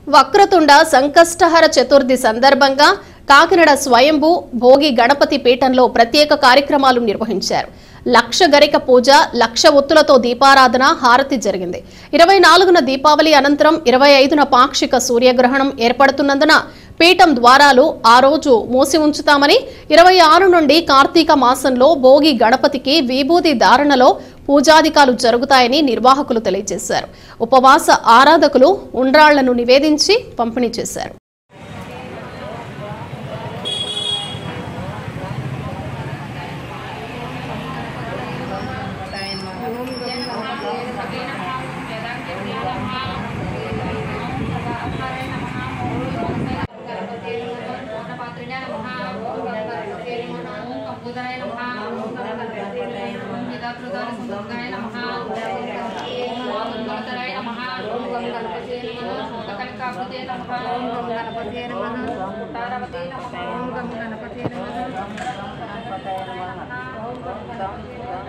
వక్రతుండ సంకష్టహర చతుర్థి సందర్భంగా కాకినాడ స్వయంభూ భోగి గణపతి పీఠంలో ప్రత్యేక కార్యక్రమాలు నిర్వహించారు లక్ష గరిక పూజ లక్ష ఒత్తులతో దీపారాధన హారతి జరిగింది ఇరవై నాలుగున దీపావళి అనంతరం ఇరవై ఐదున పాక్షిక సూర్యగ్రహణం ఏర్పడుతున్నందున పీఠం ద్వారాలు ఆ రోజు మూసి ఉంచుతామని ఇరవై ఆరు నుండి కార్తీక మాసంలో భోగి గణపతికి విభూతి ధారణలో పూజాధికాలు జరుగుతాయని నిర్వాహకులు తెలియజేశారు ఉపవాస ఆరాధకులు ఉండ్రాళ్లను నివేదించి పంపిణీ చేశారు గణపతి